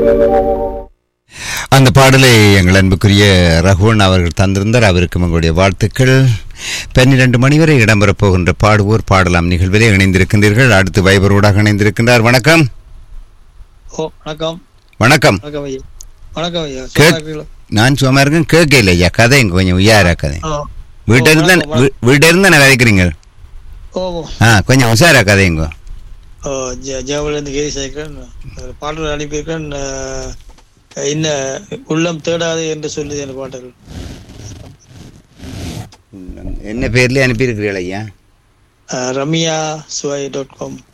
அந்த பாடலை எங்கள் அன்புக்குரிய ரகுவன் அவர்கள் தந்திருந்தார் அவருக்கும் எங்களுடைய வாழ்த்துக்கள் பன்னிரண்டு மணி வரை இடம்பெறப் போகின்ற பாடுவோர் பாடலாம் நிகழ்விலே இணைந்திருக்கின்றீர்கள் அடுத்து வைபரோடாக இணைந்திருக்கின்றார் வணக்கம் ஓ வணக்கம் வணக்கம் வணக்கம் ஐயா வணக்கம் ஐயா கே- சும்மா இருக்கீங்களா? நான் சும்மா இருக்கேன் கேட்கல ஐயா கதை இங்க கொஞ்சம் உயாரா கதை ஓ வீட்டை இருந்தா வணக்கம், வீட்டை இருந்தா நான் விதைக்கிறீங்க ஓ ஆ கொஞ்சம் உஷாரா கதை இங்க ஓ ஜ- ஜெயமலேருந்து கேரி சேர்க்கிறேன் ஒரு பாடல் அனுப்பியிருக்கேன் அஹ், என்ன உள்ளம் தேடாது என்று சொல்லுது அந்த பாடல் என்ன பேர்லயே அனுப்பியிருக்கிறீர்கள் ஐயா அஹ், ரம்யா சுவாய் டாட் காம்